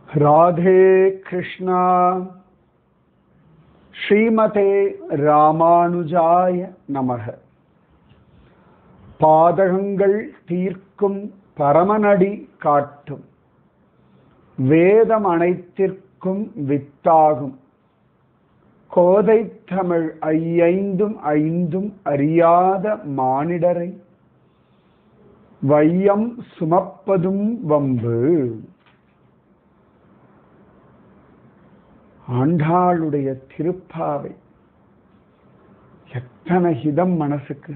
ராதே கிருஷ்ணா ஸ்ரீமதே ராமானுஜாய நமக பாதகங்கள் தீர்க்கும் பரமனடி காட்டும் வேதம் அனைத்திற்கும் வித்தாகும் கோதை தமிழ் ஐயைந்தும் ஐந்தும் அறியாத மானிடரை வையம் சுமப்பதும் வம்பு ஆண்டாளுடைய திருப்பாவை எத்தனை ஹிதம் மனசுக்கு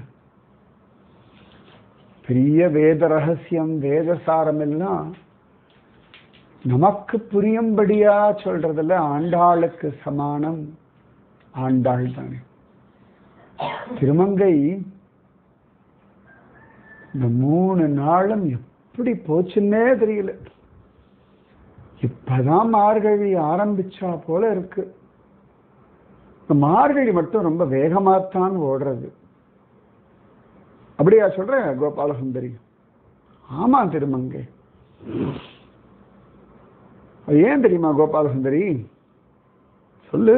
பெரிய வேத ரகசியம் வேதசாரம் எல்லாம் நமக்கு புரியும்படியா சொல்றதுல ஆண்டாளுக்கு சமானம் ஆண்டாள் தானே திருமங்கை இந்த மூணு நாளும் எப்படி போச்சுன்னே தெரியல இப்பதான் மார்கழி ஆரம்பிச்சா போல இருக்கு இந்த மார்கழி மட்டும் ரொம்ப வேகமாத்தான் ஓடுறது அப்படியா சொல்ற கோபாலசுந்தரி ஆமா திருமங்கை அது ஏன் தெரியுமா கோபாலசுந்தரி சொல்லு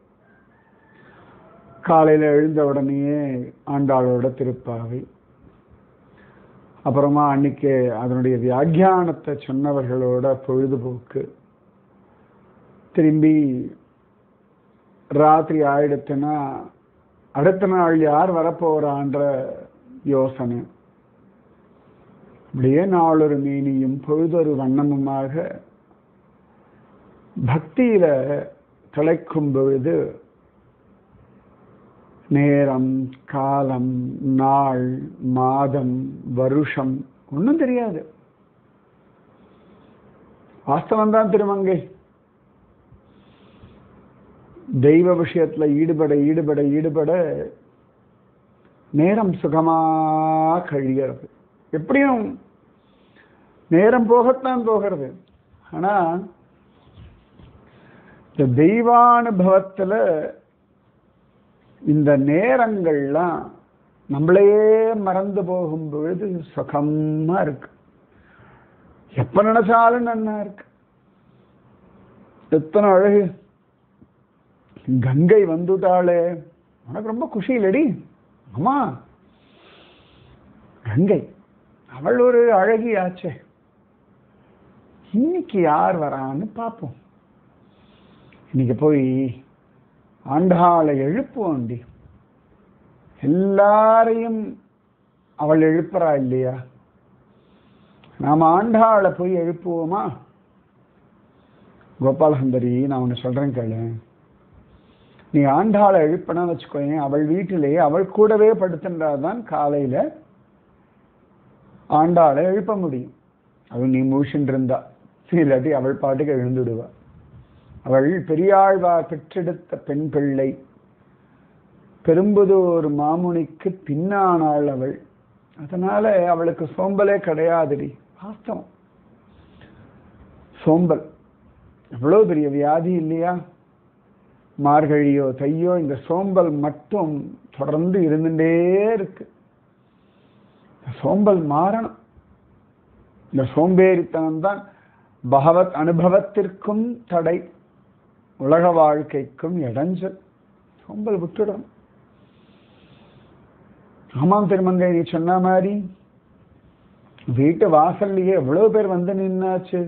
காலையில எழுந்த உடனேயே ஆண்டாளோட திருப்பாவை அப்புறமா அன்னைக்கு அதனுடைய வியாக்கியானத்தை சொன்னவர்களோட பொழுதுபோக்கு திரும்பி ராத்திரி ஆயிடுத்துன்னா அடுத்த நாள் யார் வரப்போறான்ற யோசனை அப்படியே நாளொரு மீனியும் பொழுதொரு வண்ணமுமாக பக்தியில திளைக்கும் பொழுது நேரம் காலம் நாள் மாதம் வருஷம் ஒன்றும் தெரியாது வாஸ்தவம் தான் திருமங்கை தெய்வ விஷயத்துல ஈடுபட ஈடுபட ஈடுபட நேரம் சுகமா கழிகிறது எப்படியும் நேரம் போகத்தான் போகிறது ஆனா இந்த தெய்வானுபவத்துல இந்த நேரங்கள்லாம் நம்மளையே மறந்து போகும் பொழுது சுகமா இருக்கு எப்ப நினைச்சாலும் நன்னா இருக்கு எத்தனை அழகு கங்கை வந்துட்டாளே உனக்கு ரொம்ப குஷி இல்லடி ஆமா கங்கை அவள் ஒரு அழகி ஆச்சே இன்னைக்கு யார் வரான்னு பார்ப்போம் இன்னைக்கு போய் ஆண்டாளை எழுப்புவோண்டி எல்லாரையும் அவள் எழுப்புறா இல்லையா நாம ஆண்டாளை போய் எழுப்புவோமா கோபாலசுந்தரி நான் ஒன்று சொல்றேன் கேளு நீ ஆண்டாளை எழுப்பினா வச்சுக்கோயேன் அவள் வீட்டிலேயே அவள் கூடவே படுத்துன்றாதான் காலையில ஆண்டாளை எழுப்ப முடியும் அவள் நீ முழிச்சுட்டு இருந்தா இல்லாட்டி அவள் பாட்டுக்கு எழுந்துடுவா அவள் பெரியாழ்வார் பெற்றெடுத்த பெண் பிள்ளை பெரும்புதூர் மாமுனிக்கு பின்னானாள் அவள் அதனால அவளுக்கு சோம்பலே கிடையாதுடி வாஸ்தவம் சோம்பல் எவ்வளவு பெரிய வியாதி இல்லையா மார்கழியோ தையோ இந்த சோம்பல் மட்டும் தொடர்ந்து இருந்துட்டே இருக்கு சோம்பல் மாறணும் இந்த சோம்பேறித்தனம் தான் பகவத் அனுபவத்திற்கும் தடை உலக வாழ்க்கைக்கும் இடைஞ்சல் சோம்பல் விட்டுடும் ஆமாம் திருமங்கை நீ சொன்ன மாதிரி வீட்டு வாசல்லையே எவ்வளவு பேர் வந்து நின்னாச்சு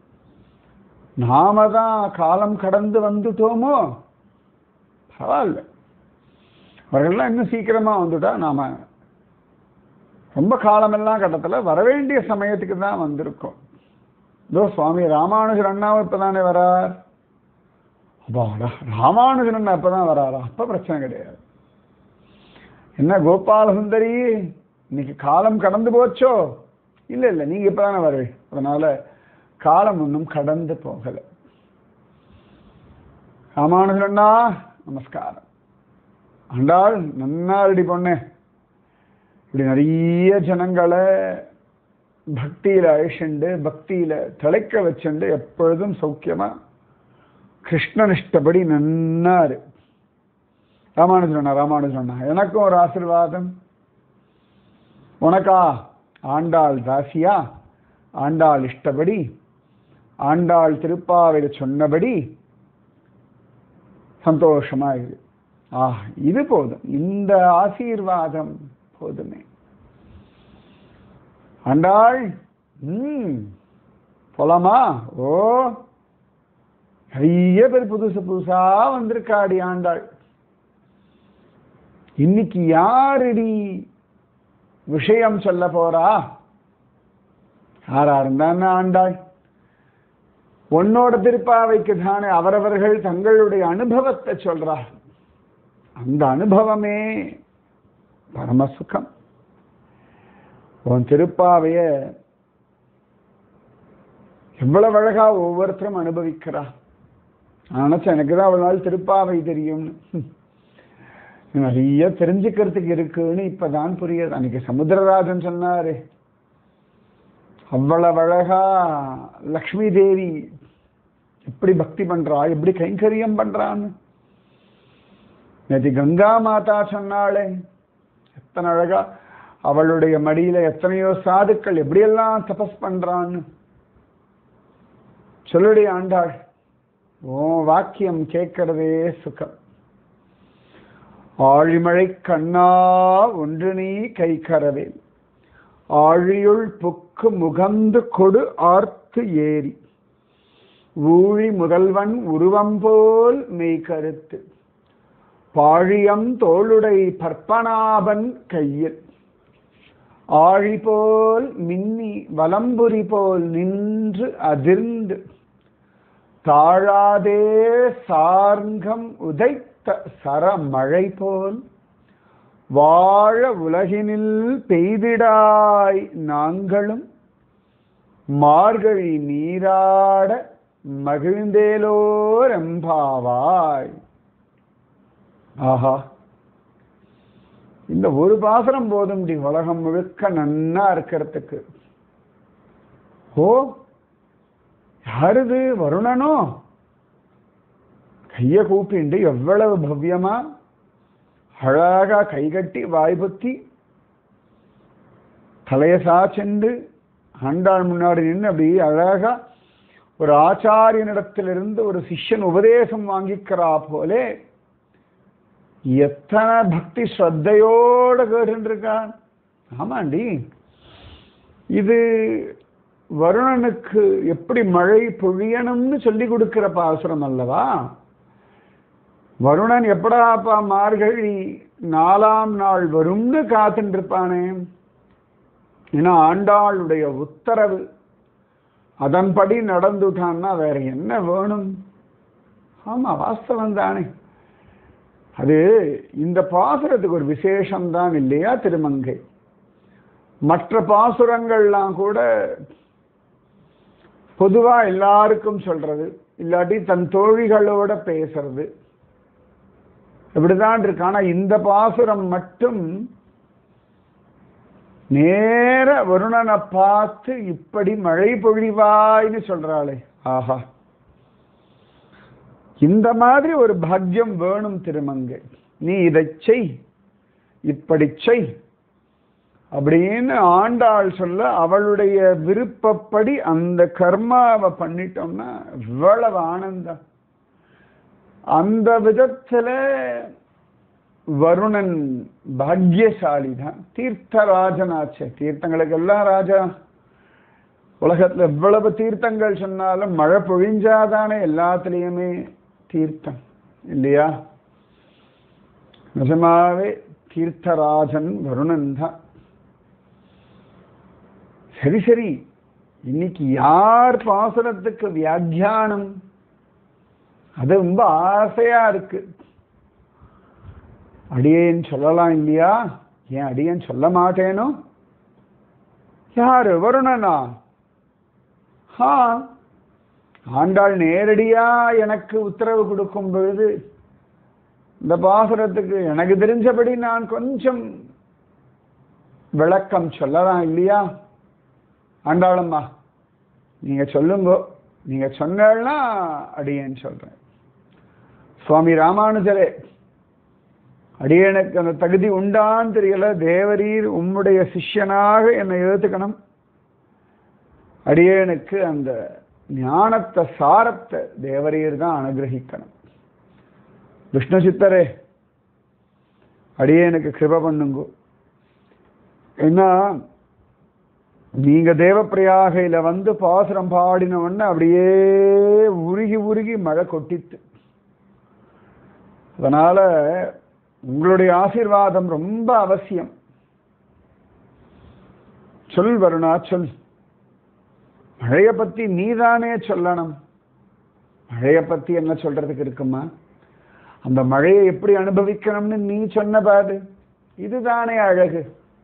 நாம தான் காலம் கடந்து வந்துட்டோமோ பரவாயில்ல அவர்கள்லாம் இன்னும் சீக்கிரமா வந்துட்டா நாம ரொம்ப காலமெல்லாம் கட்டத்தில் வரவேண்டிய சமயத்துக்கு தான் வந்திருக்கோம் இதோ சுவாமி ராமானுஜர் அண்ணாவும் இப்பதானே வரார் அப்பாடா ராமானுஜன் அண்ணா அப்பதான் வராரா அப்ப பிரச்சனை கிடையாது என்ன கோபாலசுந்தரி இன்னைக்கு காலம் கடந்து போச்சோ இல்ல இல்ல நீங்க இப்பதானே வருவே அதனால காலம் ஒன்றும் கடந்து போகல ராமானுஜன் அண்ணா நமஸ்காரம் ஆண்டாள் நன்னா ரெடி பொண்ணு இப்படி நிறைய ஜனங்களை பக்தியில அழிச்சுண்டு பக்தியில திளைக்க வச்சுண்டு எப்பொழுதும் சௌக்கியமா கிருஷ்ணனிஷ்டப்படி நன்னாரு ராமானுஜனா ராமானுஜனா எனக்கும் ஒரு ஆசிர்வாதம் உனக்கா ஆண்டாள் தாசியா ஆண்டாள் இஷ்டப்படி ஆண்டாள் திருப்பாவையில் சொன்னபடி சந்தோஷமா இரு ஆ இது போதும் இந்த ஆசீர்வாதம் போதுமே ஆண்டாள் ம் போலாமா ஓ நிறைய பேர் புதுசு புதுசா வந்திருக்காடி ஆண்டாள் இன்னைக்கு யாரடி விஷயம் சொல்ல போறா யாரா இருந்தான்னு ஆண்டாள் உன்னோட திருப்பாவைக்கு தானே அவரவர்கள் தங்களுடைய அனுபவத்தை சொல்றார் அந்த அனுபவமே பரமசுகம் உன் திருப்பாவைய எவ்வளவு அழகா ஒவ்வொருத்தரும் அனுபவிக்கிறா நான் நினைச்சேன் எனக்கு தான் அவ்வளவு நாள் திருப்பாவை தெரியும்னு நிறைய தெரிஞ்சுக்கிறதுக்கு இருக்குன்னு இப்பதான் புரியுது அன்னைக்கு சமுத்திரராஜன் சொன்னாரு அவ்வளவு அழகா லக்ஷ்மி தேவி எப்படி பக்தி பண்றா எப்படி கைங்கரியம் பண்றான்னு நேற்று கங்கா மாதா சொன்னாளே எத்தனை அழகா அவளுடைய மடியில எத்தனையோ சாதுக்கள் எப்படியெல்லாம் தபஸ் பண்றான்னு சொல்லுடி ஆண்டாள் ஓ வாக்கியம் கேட்கிறதே சுகம் ஆழிமழை கண்ணா ஒன்று நீ கை கரவேல் ஆழியுள் புக்கு முகந்து கொடு ஆர்த்து ஏறி ஊழி முதல்வன் உருவம் போல் மெய் கருத்து பாழியம் தோளுடை பற்பனாபன் கையில் ஆழி போல் மின்னி வலம்புரி போல் நின்று அதிர்ந்து தாழாதே சார்கம் உதைத்த சரமழை போல் வாழ உலகினில் பெய்திடாய் நாங்களும் மார்கழி நீராட மகிழ்ந்தேலோரெம்பாவாய் ஆஹா இந்த ஒரு பாசனம் போதும் டி உலகம் முழுக்க நன்னா இருக்கிறதுக்கு ஓ யாருது வருணனோ கைய கூப்பிண்டு எவ்வளவு பவ்யமா அழகா கைகட்டி வாய்புத்தி தலைய சாச்செண்டு ஆண்டாள் முன்னாடி நின்று அப்படி அழகா ஒரு ஆச்சாரியனிடத்திலிருந்து ஒரு சிஷ்யன் உபதேசம் வாங்கிக்கிறா போலே எத்தனை பக்தி ஸ்ரத்தையோட கேட்டுருக்கான் ஆமாண்டி இது வருணனுக்கு எப்படி மழை பொழியணும்னு சொல்லி கொடுக்கிற பாசுரம் அல்லவா வருணன் எப்படாப்பா மார்கழி நாலாம் நாள் வரும்னு காத்துட்டு இருப்பானே ஏன்னா ஆண்டாளுடைய உத்தரவு அதன்படி நடந்துட்டான்னா வேற என்ன வேணும் ஆமா வாஸ்தவம் தானே அது இந்த பாசுரத்துக்கு ஒரு விசேஷம் தான் இல்லையா திருமங்கை மற்ற பாசுரங்கள்லாம் கூட பொதுவா எல்லாருக்கும் சொல்றது இல்லாட்டி தன் தோழிகளோட பேசுறது இப்படிதான் இருக்கு ஆனா இந்த பாசுரம் மட்டும் நேர வருணனை பார்த்து இப்படி மழை பொழிவாய்னு சொல்றாளே ஆஹா இந்த மாதிரி ஒரு பாக்கியம் வேணும் திருமங்கை நீ இதை செய் இப்படி செய் அப்படின்னு ஆண்டாள் சொல்ல அவளுடைய விருப்பப்படி அந்த கர்மாவை பண்ணிட்டோம்னா இவ்வளவு ஆனந்தம் அந்த விதத்துல வருணன் பாக்யசாலி தான் தீர்த்தராஜனாச்சே தீர்த்தங்களுக்கு எல்லாம் ராஜா உலகத்துல எவ்வளவு தீர்த்தங்கள் சொன்னாலும் மழை பொழிஞ்சாதானே எல்லாத்துலேயுமே தீர்த்தம் இல்லையா நிஜமாவே தீர்த்தராஜன் வருணன் தான் சரி சரி இன்னைக்கு யார் பாசனத்துக்கு வியாக்கியானம் அது ரொம்ப ஆசையா இருக்கு அடியேன் சொல்லலாம் இல்லையா ஏன் அடியேன் சொல்ல மாட்டேனோ யாரு வருணனா ஹா ஆண்டாள் நேரடியா எனக்கு உத்தரவு கொடுக்கும் பொழுது இந்த பாசுரத்துக்கு எனக்கு தெரிஞ்சபடி நான் கொஞ்சம் விளக்கம் சொல்லலாம் இல்லையா ஆண்டாளம்மா நீங்க சொல்லுங்க நீங்க சொன்னா அடியேன்னு சொல்றேன் சுவாமி ராமானுஜரே அடியனுக்கு அந்த தகுதி உண்டான்னு தெரியல தேவரீர் உம்முடைய சிஷ்யனாக என்னை ஏத்துக்கணும் அடியேனுக்கு அந்த ஞானத்தை சாரத்தை தேவரீர் தான் அனுகிரகிக்கணும் விஷ்ணு சித்தரே அடியேனுக்கு கிருப பண்ணுங்க ஏன்னா நீங்க தேவப்பிரயாகையில வந்து பாசுரம் பாடின உடனே அப்படியே உருகி உருகி மழை கொட்டித்து அதனால உங்களுடைய ஆசீர்வாதம் ரொம்ப அவசியம் சொல் வருணா சொல் மழைய பத்தி நீதானே சொல்லணும் மழைய பத்தி என்ன சொல்றதுக்கு இருக்குமா அந்த மழையை எப்படி அனுபவிக்கணும்னு நீ சொன்ன பாடு இதுதானே அழகு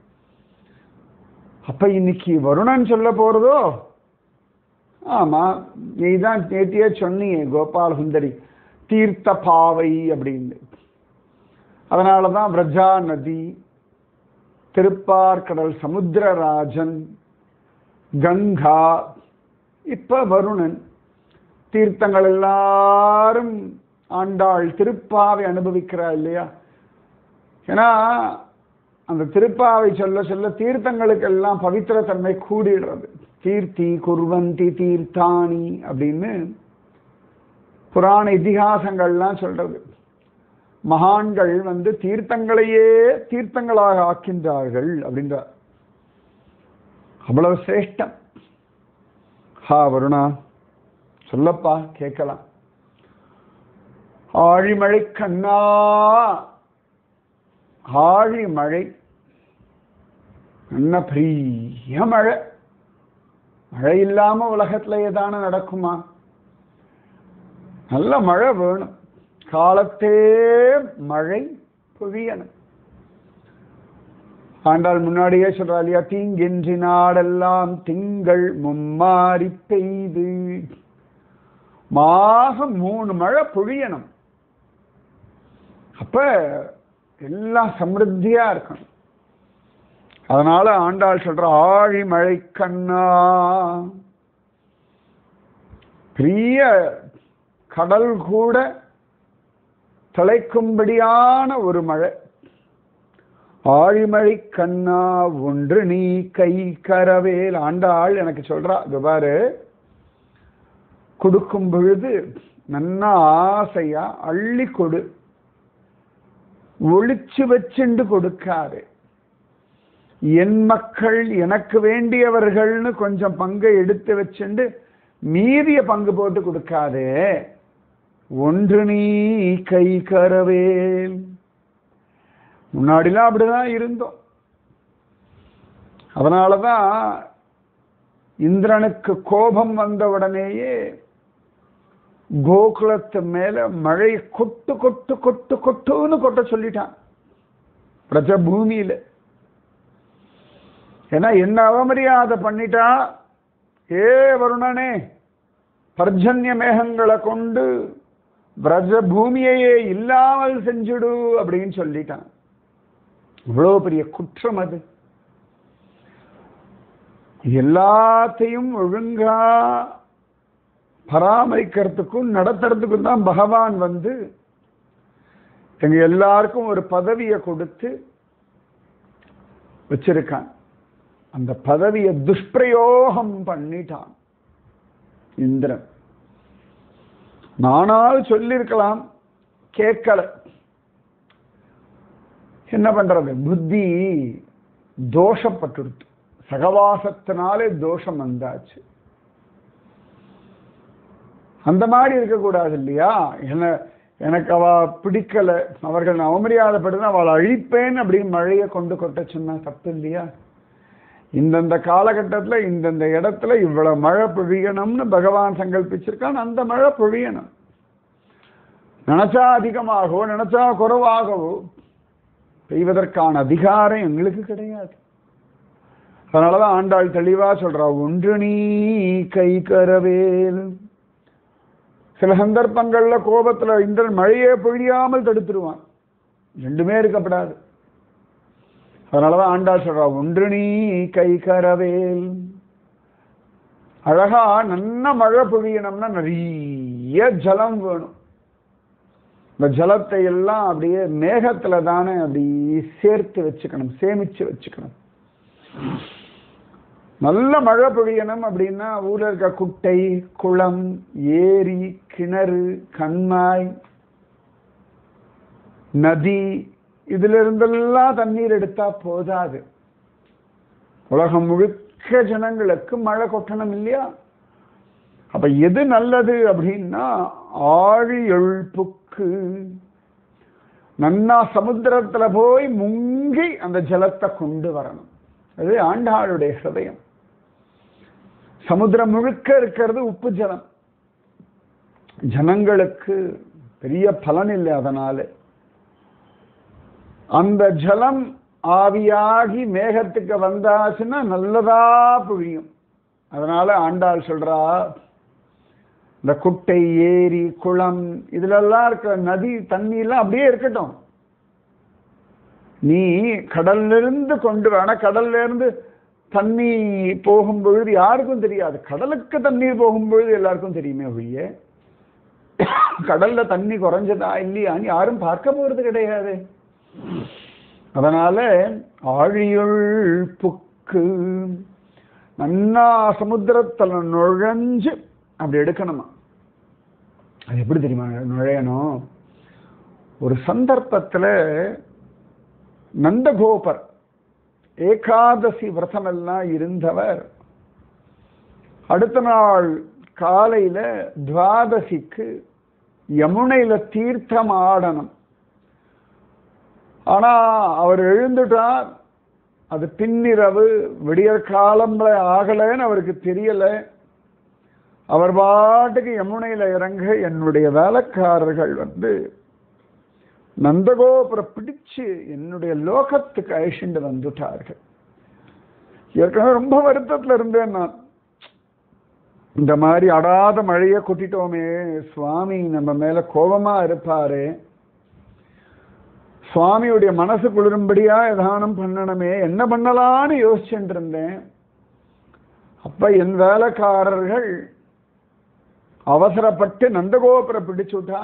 அப்ப இன்னைக்கு வருணன் சொல்ல போறதோ ஆமா நீ தான் நேத்தியே சொன்னியே கோபால் சுந்தரி தீர்த்த பாவை அப்படின்னு அதனாலதான் விரஜா நதி திருப்பார்கடல் சமுத்திரராஜன் கங்கா இப்ப வருணன் தீர்த்தங்கள் எல்லாரும் ஆண்டாள் திருப்பாவை அனுபவிக்கிறா இல்லையா ஏன்னா அந்த திருப்பாவை சொல்ல சொல்ல தீர்த்தங்களுக்கெல்லாம் பவித்திர தன்மை கூடிடுறது தீர்த்தி குர்வந்தி தீர்த்தானி அப்படின்னு புராண இதிகாசங்கள்லாம் சொல்றது மகான்கள் வந்து தீர்த்தங்களையே தீர்த்தங்களாக ஆக்கின்றார்கள் அப்படின்றார் அவ்வளவு சிரேஷ்டம் ஹா வருணா சொல்லப்பா கேட்கலாம் ஆழிமழை கண்ணா ஆழிமழை நல்ல பெரிய மழை மழை இல்லாம உலகத்துல ஏதான நடக்குமா நல்ல மழை வேணும் காலத்தே மழை பொழியணும் ஆண்டாள் முன்னாடியே சொல்றா இல்லையா தீங்கின்றி நாடெல்லாம் திங்கள் மும்மாறி பெய்து மாசம் மூணு மழை பொழியணும் அப்ப எல்லாம் சமிருத்தியா இருக்கணும் அதனால ஆண்டாள் சொல்ற ஆழி மழை கண்ணா பெரிய கடல் கூட தலைக்கும்படியான ஒரு மழை ஆழிமழை கண்ணா ஒன்று நீ கை கரவேல் ஆண்டாள் எனக்கு சொல்றா இது பாரு கொடுக்கும் பொழுது நன்னா ஆசையா அள்ளி கொடு ஒளிச்சு வச்சுண்டு கொடுக்காரு என் மக்கள் எனக்கு வேண்டியவர்கள்னு கொஞ்சம் பங்கை எடுத்து வச்சுண்டு மீதிய பங்கு போட்டு கொடுக்காதே ஒன்று நீ கை கரவேல் முன்னாடிலாம் அப்படிதான் இருந்தோம் அதனாலதான் இந்திரனுக்கு கோபம் வந்த உடனேயே கோகுலத்து மேல மழை கொட்டு கொட்டு கொட்டு கொட்டுன்னு கொட்ட சொல்லிட்டான் பிரஜ பூமியில ஏன்னா என்ன அவமரியாதை பண்ணிட்டா ஏ வருணனே பர்ஜன்ய மேகங்களை கொண்டு பிரஜ பூமியையே இல்லாமல் செஞ்சுடு அப்படின்னு சொல்லிட்டான் இவ்வளவு பெரிய குற்றம் அது எல்லாத்தையும் ஒழுங்கா பராமரிக்கிறதுக்கும் நடத்துறதுக்கும் தான் பகவான் வந்து எங்க எல்லாருக்கும் ஒரு பதவியை கொடுத்து வச்சிருக்கான் அந்த பதவியை துஷ்பிரயோகம் பண்ணிட்டான் இந்திரன் நானாவது சொல்லியிருக்கலாம் கேட்கல என்ன பண்றது புத்தி தோஷப்பட்டுடுத்து சகவாசத்தினாலே தோஷம் வந்தாச்சு அந்த மாதிரி இருக்கக்கூடாது இல்லையா என்ன எனக்கு அவ பிடிக்கல அவர்கள் நான் அவமரியாதைப்படுது அவளை அழிப்பேன் அப்படின்னு மழையை கொண்டு கொட்ட சொன்னா தப்பு இல்லையா இந்தந்த காலகட்டத்தில் இந்தந்த இடத்துல இவ்வளவு மழை பொழியணும்னு பகவான் சங்கல்பிச்சிருக்கான் அந்த மழை பொழியணும் நினைச்சா அதிகமாகவோ நினைச்சா குறைவாகவோ பெய்வதற்கான அதிகாரம் எங்களுக்கு கிடையாது அதனாலதான் ஆண்டாள் தெளிவா சொல்றா ஒன்று நீ கை கரவேல் சில சந்தர்ப்பங்கள்ல கோபத்துல இந்திரன் மழையே பொழியாமல் தடுத்துருவான் ரெண்டுமே இருக்கப்படாது அதனாலதான் ஆண்டாள் சொல்றா ஒன்று நீ கை கரவேல் அழகா நல்ல மழை பொழியணும்னா நிறைய ஜலம் வேணும் இந்த ஜலத்தை எல்லாம் அப்படியே மேகத்துல தானே அப்படி சேர்த்து வச்சுக்கணும் சேமிச்சு வச்சுக்கணும் நல்ல மழை பொழியணும் அப்படின்னா ஊர்ல இருக்க குட்டை குளம் ஏரி கிணறு கண்மாய் நதி இதுல இருந்தெல்லாம் தண்ணீர் எடுத்தா போதாது உலகம் முழுக்க ஜனங்களுக்கு மழை கொட்டணும் இல்லையா அப்ப எது நல்லது அப்படின்னா ஆழி எழுப்புக்கு நன்னா சமுத்திரத்துல போய் முங்கி அந்த ஜலத்தை கொண்டு வரணும் அது ஆண்டாளுடைய ஹிருதயம் சமுத்திரம் முழுக்க இருக்கிறது உப்பு ஜலம் ஜனங்களுக்கு பெரிய பலன் இல்லை அதனால அந்த ஜலம் ஆவியாகி மேகத்துக்கு வந்தாச்சுன்னா நல்லதா புழியும் அதனால ஆண்டாள் சொல்றா இந்த குட்டை ஏரி குளம் இதுலெல்லாம் இருக்கிற நதி தண்ணி எல்லாம் அப்படியே இருக்கட்டும் நீ கடல்ல இருந்து கொண்டு வர ஆனா கடல்ல இருந்து தண்ணி போகும் பொழுது யாருக்கும் தெரியாது கடலுக்கு தண்ணீர் போகும் பொழுது எல்லாருக்கும் தெரியுமே ஒழிய கடல்ல தண்ணி குறைஞ்சதா இல்லையான்னு யாரும் பார்க்க போறது கிடையாது அதனால ஆழியுள் புக்கு நன்னா சமுத்திரத்துல நுழைஞ்சு அப்படி எடுக்கணுமா அது எப்படி தெரியுமா நுழையணும் ஒரு சந்தர்ப்பத்துல நந்தகோபர் ஏகாதசி விரதம் எல்லாம் இருந்தவர் அடுத்த நாள் காலையில துவாதசிக்கு யமுனையில தீர்த்தம் ஆடணும் ஆனா அவர் எழுந்துட்டார் அது பின்னிரவு விடியற் காலம்பல ஆகலைன்னு அவருக்கு தெரியல அவர் பாட்டுக்கு யமுனையில இறங்க என்னுடைய வேலைக்காரர்கள் வந்து நந்தகோபுர பிடிச்சு என்னுடைய லோகத்துக்கு அழிச்சுண்டு வந்துட்டார்கள் ஏற்கனவே ரொம்ப வருத்தத்துல இருந்தேன் நான் இந்த மாதிரி அடாத மழையை கொட்டிட்டோமே சுவாமி நம்ம மேல கோபமா இருப்பாரு சுவாமியுடைய மனசு குளிரும்படியா எதானம் பண்ணணுமே என்ன பண்ணலான்னு யோசிச்சுட்டு இருந்தேன் அப்ப என் வேலைக்காரர்கள் அவசரப்பட்டு நந்தகோபுரை பிடிச்சுட்டா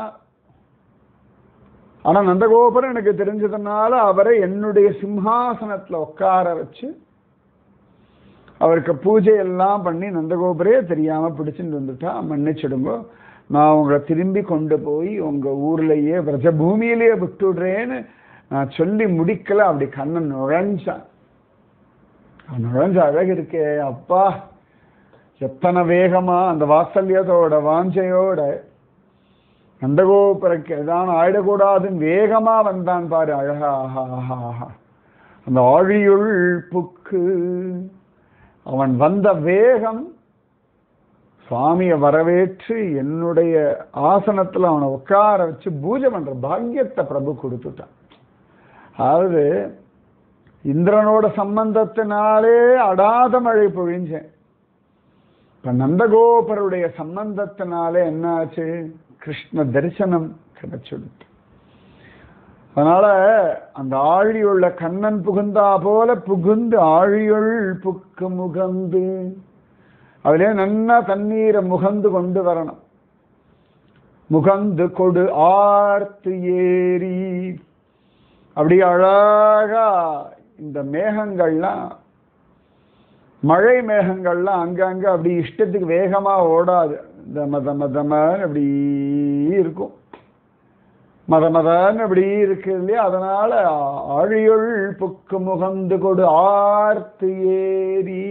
ஆனா நந்தகோபுரம் எனக்கு தெரிஞ்சதுனால அவரை என்னுடைய சிம்ஹாசனத்துல உட்கார வச்சு அவருக்கு பூஜை எல்லாம் பண்ணி நந்தகோபுரே தெரியாம பிடிச்சிட்டு வந்துட்டா மன்னிச்சிடுங்க நான் உங்களை திரும்பி கொண்டு போய் உங்க ஊர்லயே பிரஜ பூமியிலேயே விட்டுடுறேன்னு நான் சொல்லி முடிக்கல அப்படி கண்ணன் நுழைஞ்சான் அவன் நுழைஞ்ச அழகு இருக்கே அப்பா எத்தனை வேகமா அந்த வாத்சல்யத்தோட வாஞ்சையோட நந்தகோபுரக்கு ஏதான ஆயிடக்கூடாதுன்னு வேகமா வந்தான் பாரு அழகா ஆஹா ஆஹா ஆஹா அந்த ஆழியுள் புக்கு அவன் வந்த வேகம் சுவாமியை வரவேற்று என்னுடைய ஆசனத்துல அவனை உட்கார வச்சு பூஜை பண்ற பாக்கியத்தை பிரபு கொடுத்துட்டான் அதாவது இந்திரனோட சம்பந்தத்தினாலே அடாத மழை பொழிஞ்சேன் இப்ப நந்தகோபருடைய சம்பந்தத்தினாலே என்னாச்சு கிருஷ்ண தரிசனம் கிடைச்சிடுது அதனால அந்த ஆழியுள்ள கண்ணன் புகுந்தா போல புகுந்து ஆழியுள் புக்கு முகந்து அதிலே நன்னா தண்ணீரை முகந்து கொண்டு வரணும் முகந்து கொடு ஆர்த்து ஏரி அப்படி அழகா இந்த மேகங்கள்லாம் மழை மேகங்கள்லாம் அங்கங்க அப்படி இஷ்டத்துக்கு வேகமா ஓடாது இந்த மத மதமன்னு அப்படி இருக்கும் மத மதன்னு அப்படி இருக்கு இல்லையா அதனால ஆழியுள் புக்கு முகந்து கொடு ஆர்த்து ஏரி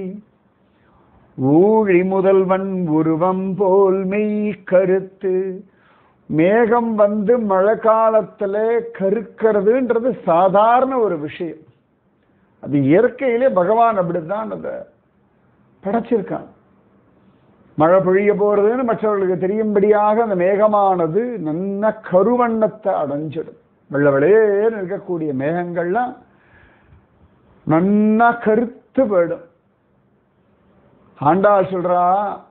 ஊழி முதல்வன் உருவம் போல் மெய் கருத்து மேகம் வந்து மழை காலத்துல கருக்கிறதுன்றது சாதாரண ஒரு விஷயம் அது இயற்கையிலே பகவான் அப்படித்தான் அதை படைச்சிருக்கான் மழை பொழிய போறதுன்னு மற்றவர்களுக்கு தெரியும்படியாக அந்த மேகமானது நல்ல கருவண்ணத்தை அடைஞ்சிடும் வெள்ள வெளையேன்னு இருக்கக்கூடிய மேகங்கள்லாம் நன்னா கருத்து போயிடும் ஆண்டாள் சொல்றா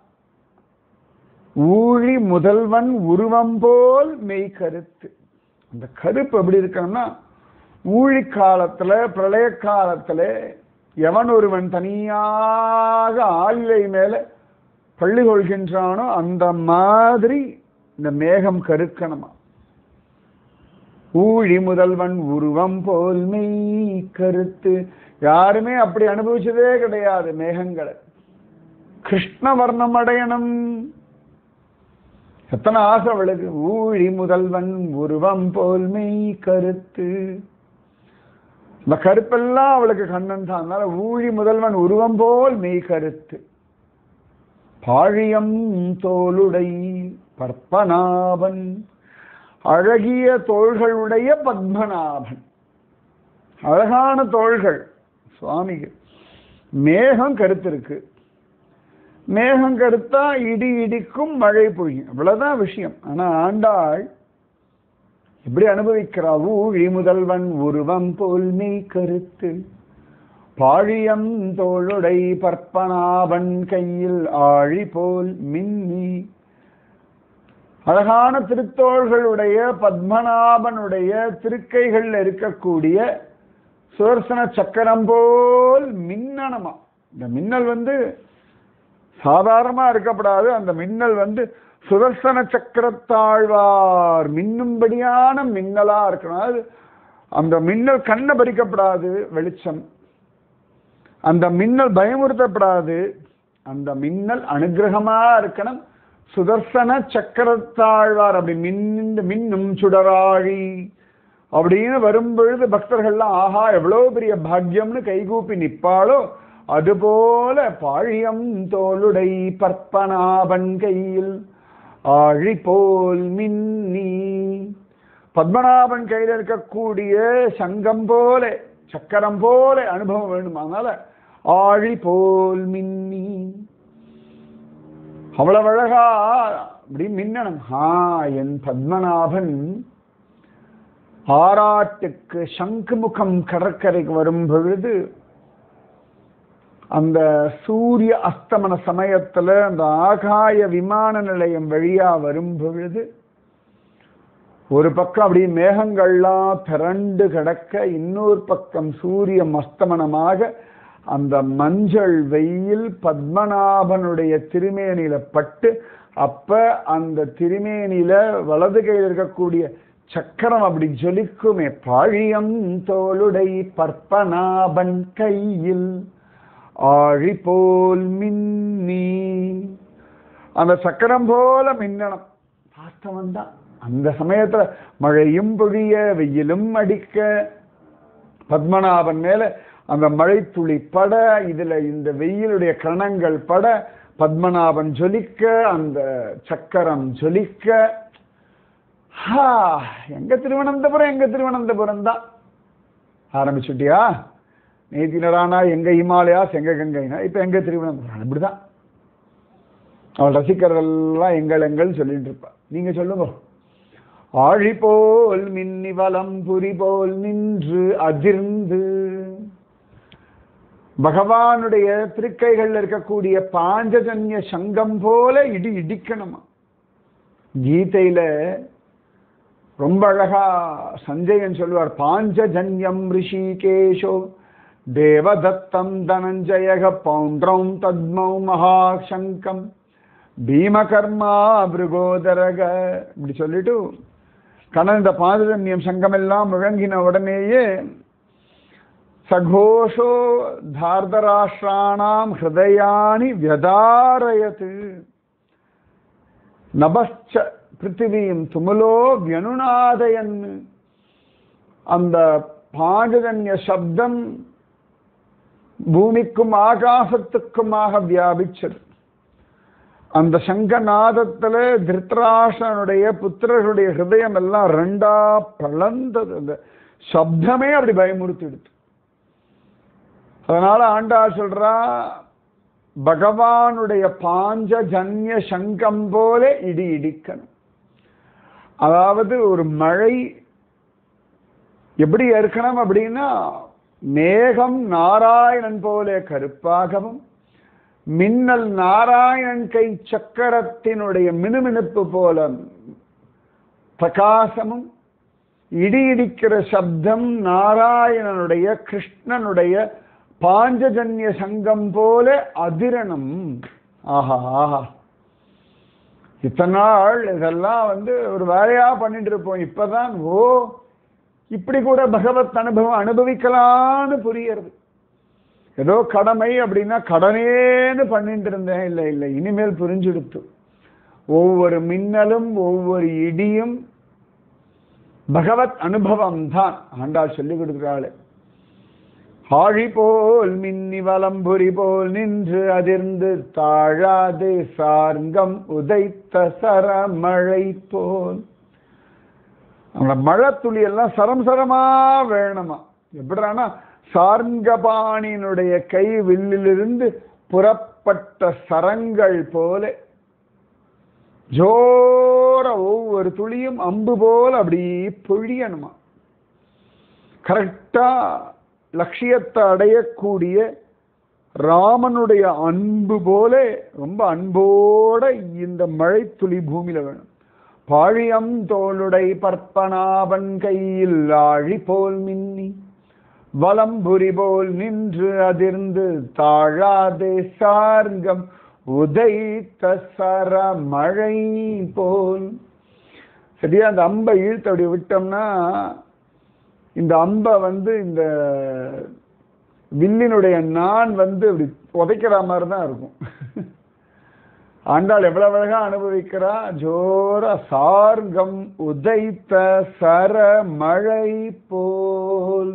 ஊழி முதல்வன் உருவம் போல் மெய் கருத்து அந்த கருப்பு எப்படி இருக்கணும்னா ஊழி காலத்துல பிரளய காலத்துல எவன் ஒருவன் தனியாக ஆளிலை மேல பள்ளி கொள்கின்றானோ அந்த மாதிரி இந்த மேகம் கருக்கணுமா ஊழி முதல்வன் உருவம் போல் மெய் கருத்து யாருமே அப்படி அனுபவிச்சதே கிடையாது மேகங்களை கிருஷ்ண வர்ணம் அடையணும் எத்தனை ஆசை அவளுக்கு ஊழி முதல்வன் உருவம் போல் மெய் கருத்து இந்த கருப்பெல்லாம் அவளுக்கு கண்ணன் தான் அதனால ஊழி முதல்வன் உருவம் போல் மெய் கருத்து பாழியம் தோளுடை பற்பனாபன் அழகிய தோள்களுடைய பத்மநாபன் அழகான தோள்கள் சுவாமிக்கு மேகம் கருத்து இருக்கு மேகம் கருத்தா இடி இடிக்கும் மழை பொழியும் இவ்வளவுதான் விஷயம் ஆனா ஆண்டாள் எப்படி அனுபவிக்கிறா ஊழி முதல்வன் உருவம் போல் மெய் கருத்து பாழியம் தோளுடை பற்பனாவன் கையில் ஆழி போல் மின்னி அழகான திருத்தோள்களுடைய பத்மநாபனுடைய திருக்கைகள் இருக்கக்கூடிய சுதர்சன சக்கரம் போல் மின்னணமா இந்த மின்னல் வந்து சாதாரணமா இருக்கப்படாது அந்த மின்னல் வந்து சுதர்சன சக்கரத்தாழ்வார் மின்னும்படியான மின்னலா இருக்கணும் அது அந்த மின்னல் கண்ணை பறிக்கப்படாது வெளிச்சம் அந்த மின்னல் பயமுறுத்தப்படாது அந்த மின்னல் அனுகிரகமா இருக்கணும் சுதர்சன சக்கரத்தாழ்வார் அப்படி மின்னு மின்னும் சுடராழி அப்படின்னு வரும்பொழுது பக்தர்கள்லாம் ஆஹா எவ்வளவு பெரிய பாக்கியம்னு கைகூப்பி நிப்பாளோ அதுபோல பாழியம் தோளுடை பற்பனாபன் கையில் ஆழி போல் மின்னி பத்மநாபன் கையில் இருக்கக்கூடிய சங்கம் போல சக்கரம் போல அனுபவம் வேணும் அதனால ஆழி போல் மின்னி அவ்வளவு அழகா அப்படி மின்னணும் ஆ என் பத்மநாபன் ஆராட்டுக்கு சங்குமுகம் கடற்கரைக்கு வரும் பொழுது அந்த சூரிய அஸ்தமன சமயத்துல அந்த ஆகாய விமான நிலையம் வழியா வரும் பொழுது ஒரு பக்கம் அப்படியே மேகங்கள்லாம் திரண்டு கிடக்க இன்னொரு பக்கம் சூரியன் அஸ்தமனமாக அந்த மஞ்சள் வெயில் பத்மநாபனுடைய திருமேனியில பட்டு அப்ப அந்த திருமேனியில வலது கையில் இருக்கக்கூடிய சக்கரம் அப்படி ஜொலிக்குமே பாழியம் தோளுடை பற்பநாபன் கையில் ஆழி போல் மின்னி அந்த சக்கரம் போல மின்னணும் பார்த்தவன் தான் அந்த சமயத்துல மழையும் பொழிய வெயிலும் அடிக்க பத்மநாபன் மேல அந்த மழை துளி பட இதுல இந்த வெயிலுடைய கணங்கள் பட பத்மநாபன் ஜொலிக்க அந்த சக்கரம் ஜொலிக்க ஹா எங்க திருவனந்தபுரம் எங்க திருவனந்தபுரம் தான் ஆரம்பிச்சுட்டியா நேத்தினரானா எங்க ஹிமாலயாஸ் எங்க கங்கைனா இப்ப எங்க திருவனந்தபுரம் இப்படிதான் அவள் ரசிக்கிறதெல்லாம் எங்கள் எங்கள் சொல்லிட்டு இருப்பா நீங்க சொல்லுங்க ஆழி போல் மின்னி வலம் புரி போல் நின்று அதிர்ந்து பகவானுடைய திருக்கைகள்ல இருக்கக்கூடிய பாஞ்சஜன்ய சங்கம் போல இடி இடிக்கணுமா கீதையில ரொம்ப அழகா சஞ்சயன் சொல்லுவார் பாஞ்சஜன்யம் ரிஷிகேஷோ தேவதத்தம் தனஞ்சயக பௌண்ட்ரம் தத்மௌ மகாசங்கம் பீமகர்மா பிருகோதரக இப்படி சொல்லிட்டு கண்ணன் இந்த பாஞ்சஜன்யம் சங்கம் எல்லாம் முழங்கின உடனேயே சகோஷோ தார்தராஷ்டிராணாம் ஹிருதயானி வியதாரயத்து நபஸ்ச பிருத்திவியும் துமுலோ வியனுநாதயன் அந்த பாஞ்சஜன்ய சப்தம் பூமிக்கும் ஆகாசத்துக்குமாக வியாபிச்சது அந்த சங்கநாதத்துல திருத்தராஷனுடைய புத்திரர்களுடைய ஹிருதயம் எல்லாம் ரெண்டா பழந்தது அந்த சப்தமே அப்படி பயமுறுத்திடுது அதனால ஆண்டா சொல்றா பகவானுடைய பாஞ்சஜன்ய சங்கம் போல இடி இடிக்கணும் அதாவது ஒரு மழை எப்படி இருக்கணும் அப்படின்னா மேகம் நாராயணன் போல கருப்பாகவும் மின்னல் நாராயணன் கை சக்கரத்தினுடைய மினுமினுப்பு போல பிரகாசமும் இடி இடிக்கிற சப்தம் நாராயணனுடைய கிருஷ்ணனுடைய பாஞ்சஜன்ய சங்கம் போல அதிரணம் ஆஹா ஆஹா இத்தனை நாள் இதெல்லாம் வந்து ஒரு வேலையா பண்ணிட்டு இருப்போம் இப்பதான் ஓ இப்படி கூட பகவத் அனுபவம் அனுபவிக்கலான்னு புரியறது ஏதோ கடமை அப்படின்னா கடனேன்னு பண்ணிட்டு இருந்தேன் இல்லை இல்லை இனிமேல் புரிஞ்சுடுத்து ஒவ்வொரு மின்னலும் ஒவ்வொரு இடியும் பகவத் அனுபவம் தான் ஆண்டாள் சொல்லி கொடுக்கிறாள் ஆழி போல் மின்னி வலம்புரி போல் நின்று அதிர்ந்து தாழாது சார்கம் உதைத்த சரமழை போல் அந்த மழை துளி எல்லாம் சரம் சரமா வேணுமா எப்படின்னா சார்ங்கபாணியினுடைய கை வில்லிலிருந்து புறப்பட்ட சரங்கள் போல ஜோர ஒவ்வொரு துளியும் அம்பு போல அப்படி பொழியணுமா கரெக்டா லட்சியத்தை அடையக்கூடிய ராமனுடைய அன்பு போல ரொம்ப அன்போட இந்த மழை துளி பூமியில வேணும் பாழியம் தோளுடை பற்பனாவன் கையில் ஆழி போல் மின்னி வலம்புரி போல் நின்று அதிர்ந்து தாழாதே சார்கம் உதைத்த சர மழை போல் சரியா அந்த அம்பை இழுத்து அப்படி விட்டோம்னா இந்த அம்பை வந்து இந்த வில்லினுடைய நான் வந்து இப்படி உதைக்கிற மாதிரி தான் இருக்கும் ஆண்டாள் எவ்வளவு அழகா அனுபவிக்கிறா ஜோர சார்கம் உதைத்த சர மழை போல்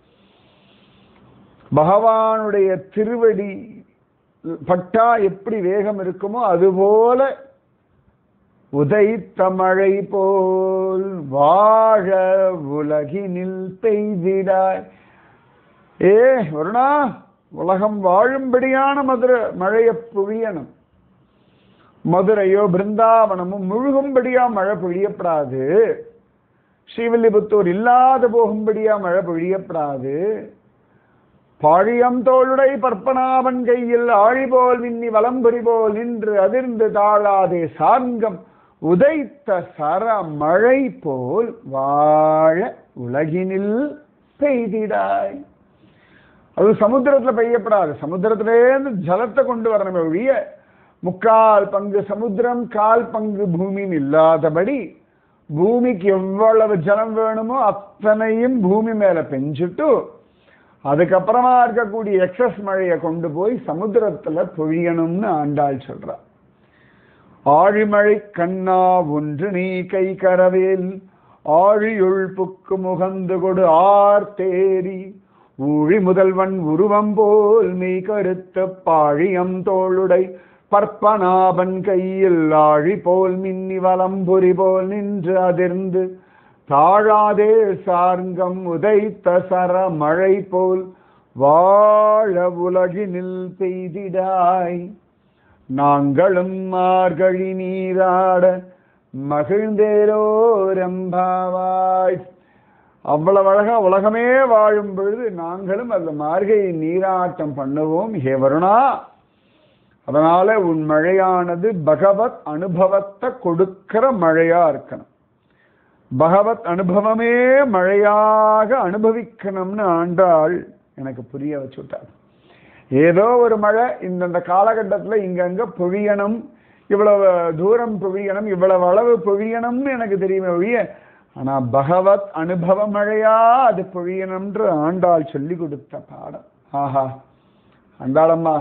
பகவானுடைய திருவடி பட்டா எப்படி வேகம் இருக்குமோ அதுபோல உதைத்த மழை போல் வாழ உலகினில் பெய்திடாய் ஏ வருணா உலகம் வாழும்படியான மதுரை மழையை புழியணும் மதுரையோ பிருந்தாவனமும் முழுகும்படியா மழை பொழியப்படாது ஸ்ரீவில்லிபுத்தூர் இல்லாத போகும்படியா மழை பொழியப்படாது பாழியம் தோளுடை பற்பனாவன் கையில் ஆழி போல் மின்னி வலம்புரி போல் நின்று அதிர்ந்து தாழாதே சார்கம் உதைத்த சர மழை போல் வாழ உலகினில் பெய்திடாய் அது சமுத்திரத்துல பெய்யப்படாது சமுத்திரத்திலேருந்து ஜலத்தை கொண்டு வரணுமே ஒழிய முக்கால் பங்கு சமுத்திரம் கால் பங்கு பூமின்னு இல்லாதபடி பூமிக்கு எவ்வளவு ஜலம் வேணுமோ அத்தனையும் பூமி மேல பெஞ்சிட்டு அதுக்கப்புறமா இருக்கக்கூடிய எக்ஸஸ் மழையை கொண்டு போய் சமுத்திரத்துல பொழியணும்னு ஆண்டாள் சொல்றா ஆழிமழை கண்ணா ஒன்று நீ கை கரவேல் ஆழியுள் புக்கு முகந்து கொடு ஆர் தேரி ஊழி முதல்வன் உருவம் போல் மெய் கருத்த பாழியம் தோளுடை பற்பனாபன் கையில் ஆழி போல் மின்னி வலம்புரி போல் நின்று அதிர்ந்து தாழாதே சார்ங்கம் உதைத்த சர மழை போல் வாழ உலகினில் பெய்திடாய் நாங்களும் மார்கழி நீராட மகிழ்ந்தேரோரம்பாவாய் அவ்வளவு அழகா உலகமே வாழும் பொழுது நாங்களும் அந்த மார்கழி நீராட்டம் பண்ணுவோம் ஹே வருணா அதனால உன் மழையானது பகவத் அனுபவத்தை கொடுக்கிற மழையா இருக்கணும் பகவத் அனுபவமே மழையாக அனுபவிக்கணும்னு ஆண்டாள் எனக்கு புரிய வச்சுட்டார் ஏதோ ஒரு மழை இந்தந்த காலகட்டத்தில் இங்கங்க பொழியணும் இவ்வளவு தூரம் பொழியணும் இவ்வளவு அளவு பொழியணும்னு எனக்கு தெரியுமே ஒழிய ஆனா பகவத் அனுபவ மழையா அது பொழியணும்ன்ற ஆண்டாள் சொல்லி கொடுத்த பாடம் ஆஹா ஆண்டாளம்மா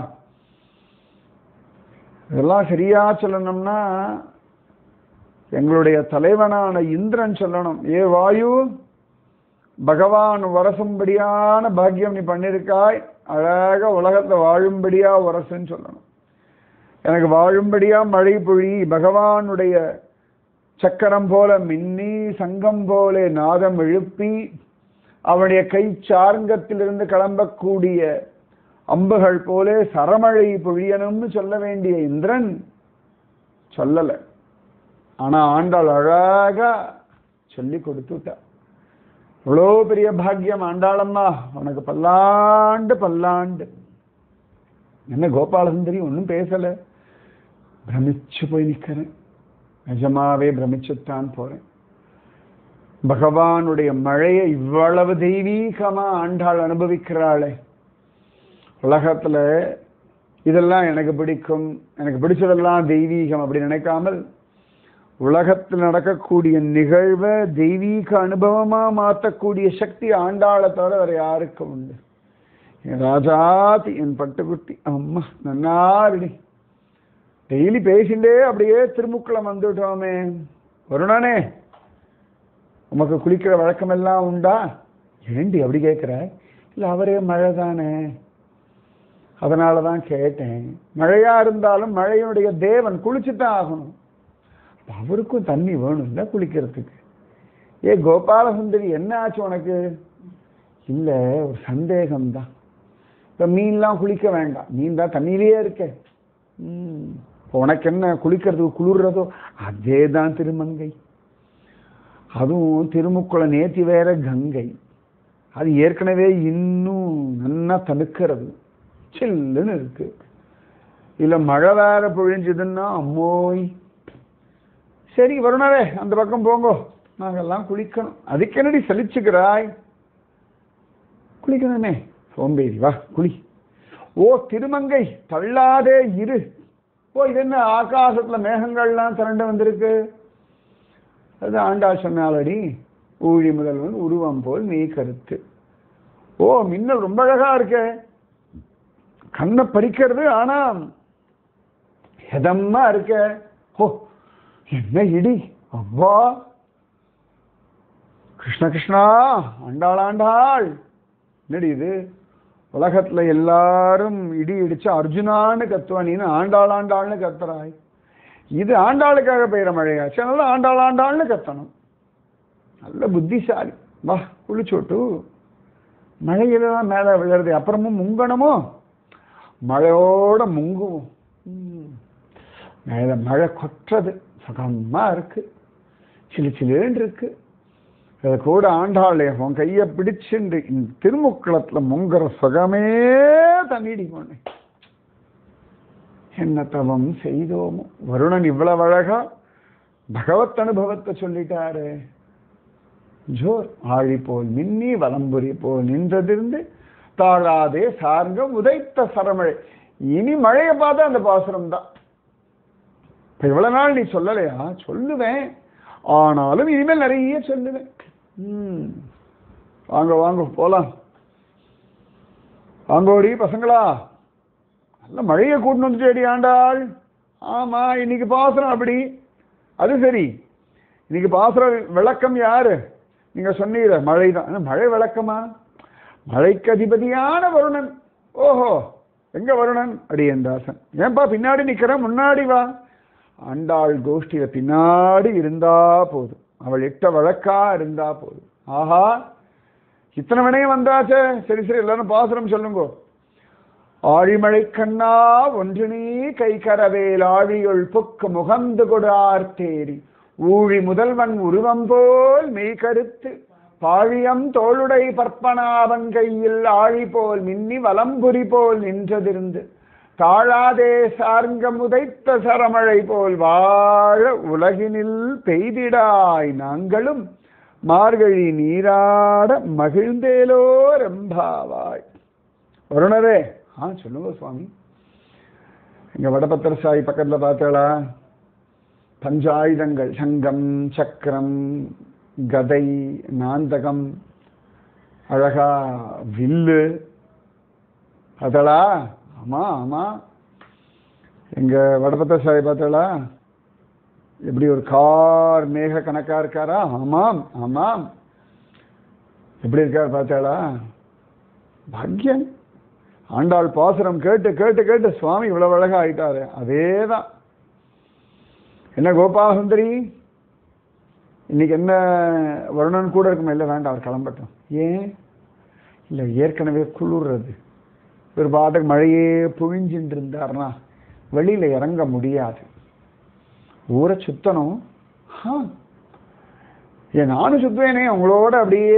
இதெல்லாம் சரியா சொல்லணும்னா எங்களுடைய தலைவனான இந்திரன் சொல்லணும் ஏ வாயு பகவான் வரசும்படியான பாக்கியம் நீ பண்ணிருக்காய் அழக உலகத்துல வாழும்படியா வரசுன்னு சொல்லணும் எனக்கு வாழும்படியா மழை பொழி பகவானுடைய சக்கரம் போல மின்னி சங்கம் போல நாதம் எழுப்பி அவனுடைய கை சார்ங்கத்திலிருந்து கிளம்பக்கூடிய அம்புகள் போல சரமழை பொழியணும்னு சொல்ல வேண்டிய இந்திரன் சொல்லலை ஆனா ஆண்டாள் அழகா சொல்லி கொடுத்துட்டா இவ்வளோ பெரிய பாக்கியம் ஆண்டாளம்மா உனக்கு பல்லாண்டு பல்லாண்டு என்ன கோபாலசுந்தரி ஒன்றும் பேசல பிரமிச்சு போய் நிக்கிறேன் நிஜமாவே பிரமிச்சுத்தான் போறேன் பகவானுடைய மழையை இவ்வளவு தெய்வீகமா ஆண்டாள் அனுபவிக்கிறாளே உலகத்துல இதெல்லாம் எனக்கு பிடிக்கும் எனக்கு பிடிச்சதெல்லாம் தெய்வீகம் அப்படி நினைக்காமல் உலகத்தில் நடக்கக்கூடிய நிகழ்வை தெய்வீக அனுபவமா மாற்றக்கூடிய சக்தி ஆண்டாளை தவிர வேற யாருக்கு உண்டு என் ராஜாதி என் பட்டுக்குட்டி அம்மா நன்னாருடி டெய்லி பேசிண்டே அப்படியே திருமுக்குளம் வந்துட்டோமே வருணனே உமக்கு குளிக்கிற வழக்கமெல்லாம் உண்டா ஏண்டி அப்படி கேட்குற இல்லை அவரே மழை தானே அதனால தான் கேட்டேன் மழையா இருந்தாலும் மழையினுடைய தேவன் குளிச்சு தான் ஆகணும் அப்ப அவருக்கும் தண்ணி வேணும்ல குளிக்கிறதுக்கு ஏ கோபாலசுந்தரி என்ன ஆச்சு உனக்கு இல்லை ஒரு சந்தேகம்தான் இப்போ மீன்லாம் குளிக்க வேண்டாம் மீன் தான் தண்ணியிலேயே இருக்க ம், இப்ப உனக்கு என்ன குளிக்கிறதுக்கு குளிர்றதோ அதே தான் திருமங்கை அதுவும் திருமுக்குள நேத்தி வேற கங்கை அது ஏற்கனவே இன்னும் நல்லா தணுக்கிறது சில்லுன்னு இருக்கு இல்ல மழை வேற பொழிஞ்சதுன்னா அம்மோய் சரி வருணரே அந்த பக்கம் போங்கோ நாங்கெல்லாம் குளிக்கணும் அதுக்கு என்னடி சலிச்சுக்கிறாய் குளிக்கணுமே சோம்பேறி வா குளி ஓ திருமங்கை தள்ளாதே இரு ஓ இது என்ன ஆகாசத்துல மேகங்கள்லாம் திரண்டு வந்திருக்கு அது ஆண்டாள் சொன்னாலடி ஊழி முதல்வன் உருவம் போல் நீ கருத்து ஓ மின்னல் ரொம்ப அழகா இருக்கே கண்ணை பறிக்கிறது ஆனா ஹெதமா இருக்க ஓ என்ன இடி அவ்வா கிருஷ்ண கிருஷ்ணா ஆண்டாள் ஆண்டாள் என்னடி இது உலகத்துல எல்லாரும் இடி இடிச்சு அர்ஜுனான்னு கத்துவா நீனு ஆண்டாள் ஆண்டாள்னு கத்துறாய் இது ஆண்டாளுக்காக பெய்கிற மழையாச்சு அதனால ஆண்டாள் ஆண்டாள்னு கத்தணும் நல்ல புத்திசாலி வா குளிச்சுட்டு மழையில தான் மேலே விழுறது அப்புறமும் முங்கணுமோ மழையோட முங்குவோம் ம். மேலே மழை கொட்டுறது சுகமா இருக்கு சிலு சிலுன்னு இருக்கு அதை கூட ஆண்டாளே உன் கையை பிடிச்சுண்டு இந்த திருமுக்குளத்துல முங்குற சுகமே தண்ணிடி போனே என்ன தவம் செய்தோமோ வருணன் இவ்வளவு அழகா பகவத் அனுபவத்தை சொல்லிட்டாரு ஜோர் ஆழி போல் மின்னி வலம்புரி போல் நின்றதிருந்து தாழாதே சார்கம் உதைத்த சரமழை இனி மழையை பார்த்தா அந்த பாசுரம் தான் இப்ப இவ்வளவு நாள் நீ சொல்லலையா சொல்லுவேன் ஆனாலும் இனிமேல் நிறைய சொல்லுவேன் ம். வாங்க வாங்க போலாம் வாங்கோடி பசங்களா நல்ல மழையை கூட்டின்னு வந்துட்டேடி ஆண்டாள் ஆமா இன்னைக்கு பாசுரம் அப்படி அது சரி இன்னைக்கு பாசுர விளக்கம் யாரு நீங்க சொன்னீங்க மழை தான் மழை விளக்கமா மழைக்கு அதிபதியான வருணன் ஓஹோ எங்க வருணன் அடியன் தாசன் ஏன்பா பின்னாடி நிக்கிறேன் முன்னாடி வா ஆண்டாள் கோஷ்டியில பின்னாடி இருந்தா போதும் அவள் இட்ட வழக்கா இருந்தா போதும் ஆஹா இத்தனை வினையும் வந்தாச்சே சரி சரி எல்லாரும் பாசுரம் சொல்லுங்க ஆழிமழை கண்ணா ஒன்று நீ கை கரவேல் ஆழியுள் புக்கு முகந்து கொடார் தேரி ஊழி முதல்வன் உருவம் போல் மெய் கருத்து பாழியம் தோளுடை பற்பனாவன் கையில் ஆழி போல் மின்னி வலம்புரி போல் நின்றதிருந்து தாழாதே சார்ங்கம் உதைத்த சரமழை போல் வாழ உலகினில் பெய்திடாய் நாங்களும் மார்கழி நீராட மகிழ்ந்தேலோ ரெம்பாவாய் வருணரே ஆ சொல்லுங்க சுவாமி இங்க வடபத்திர சாய் பக்கத்துல பார்த்தாளா பஞ்சாயுதங்கள் சங்கம் சக்கரம் கதை நாந்தகம் அழகா வில்லு பார்த்தாளா ஆமா ஆமா எங்க வடபத்திர சாய் பார்த்தாளா எப்படி ஒரு கார் மேக கணக்கா இருக்காரா ஆமாம் ஆமாம் எப்படி இருக்கார் பார்த்தாளா பாக்யம் ஆண்டாள் பாசுரம் கேட்டு கேட்டு கேட்டு சுவாமி இவ்வளவு அழகா ஆயிட்டாரு அதேதான் என்ன கோபாலசுந்தரி இன்னைக்கு என்ன வருணன் கூட இருக்குமா இல்லை வேண்டாம் அவர் கிளம்பட்டும் ஏன் இல்லை ஏற்கனவே குளிர்றது ஒரு பாட்டுக்கு மழையே புழிஞ்சின்னு இருந்தாருன்னா வெளியில இறங்க முடியாது ஊரை சுத்தணும் ஆ ஏன் நானும் சுத்துவேனே உங்களோட அப்படியே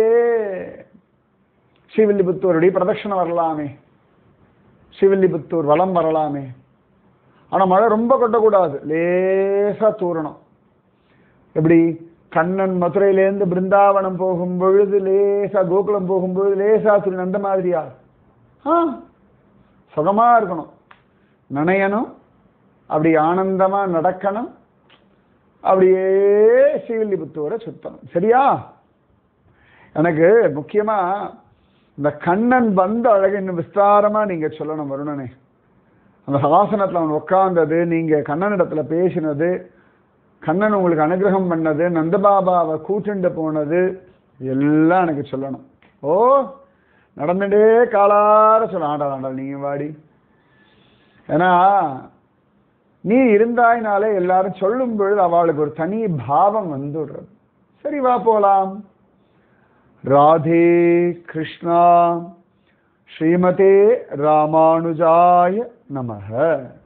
ஸ்ரீவில்லிபுத்தூர் அப்படியே பிரதட்சணம் வரலாமே ஸ்ரீவில்லிபுத்தூர் வலம் வரலாமே ஆனா மழை ரொம்ப கொட்டக்கூடாது லேசா தூறணும் எப்படி கண்ணன் மதுரையிலேருந்து பிருந்தாவனம் போகும் பொழுது லேசா கோகுலம் போகும் பொழுது லேசா தூரின் அந்த மாதிரியா ஆ சுகமா இருக்கணும் நனையணும் அப்படி ஆனந்தமா நடக்கணும் அப்படியே ஸ்ரீவில்லிபுத்தூரை சுத்தணும் சரியா எனக்கு முக்கியமா இந்த கண்ணன் வந்த அழகு இன்னும் விஸ்தாரமா நீங்க சொல்லணும் வருணனே அந்த ஆசனத்துல அவன் உட்கார்ந்தது நீங்க கண்ணனிடத்துல பேசினது கண்ணன் உங்களுக்கு அனுகிரகம் பண்ணது நந்தபாபாவை கூட்டுண்டு போனது எல்லாம் எனக்கு சொல்லணும் ஓ நடந்துட்டே காலார சொல்ல ஆண்டா ஆண்டா நீங்க வாடி ஏன்னா நீ இருந்தாயினாலே எல்லாரும் சொல்லும் பொழுது அவளுக்கு ஒரு தனி பாவம் வந்துடுறது சரி வா போலாம் ராதே கிருஷ்ணா ஸ்ரீமதே ராமானுஜாய நமக